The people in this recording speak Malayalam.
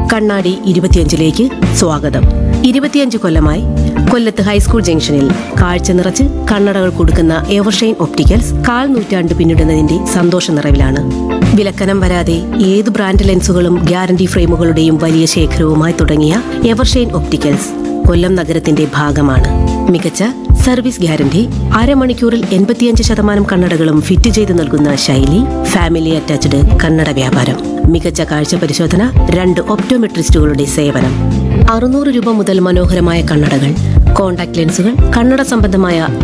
കണ്ണാടി ഇരുപത്തിയഞ്ചിലേക്ക് സ്വാഗതം ഇരുപത്തിയഞ്ച് കൊല്ലമായി കൊല്ലത്ത് ഹൈസ്കൂൾ ജംഗ്ഷനിൽ കാഴ്ച നിറച്ച് കണ്ണടകൾ കൊടുക്കുന്ന എവർഷൈൻ ഒപ്റ്റിക്കൽസ് കാൽ നൂറ്റാണ്ട് പിന്നിടുന്നതിന്റെ സന്തോഷ നിറവിലാണ് വിലക്കനം വരാതെ ഏത് ബ്രാൻഡ് ലെൻസുകളും ഗ്യാരണ്ടി ഫ്രെയിമുകളുടെയും വലിയ ശേഖരവുമായി തുടങ്ങിയ എവർഷൈൻ ഒപ്റ്റിക്കൽസ് കൊല്ലം നഗരത്തിന്റെ ഭാഗമാണ് മികച്ച സർവീസ് ഗ്യാരണ്ടി അരമണിക്കൂറിൽ എൺപത്തിയഞ്ച് ശതമാനം കണ്ണടകളും ഫിറ്റ് ചെയ്ത് നൽകുന്ന ശൈലി ഫാമിലി അറ്റാച്ച്ഡ് കണ്ണട വ്യാപാരം മികച്ച കാഴ്ച പരിശോധന രണ്ട് ഒപ്റ്റോമെട്രിസ്റ്റുകളുടെ സേവനം അറുന്നൂറ് രൂപ മുതൽ മനോഹരമായ കണ്ണടകൾ കോൺടാക്ട് ലെൻസുകൾ കണ്ണട സംബന്ധമായ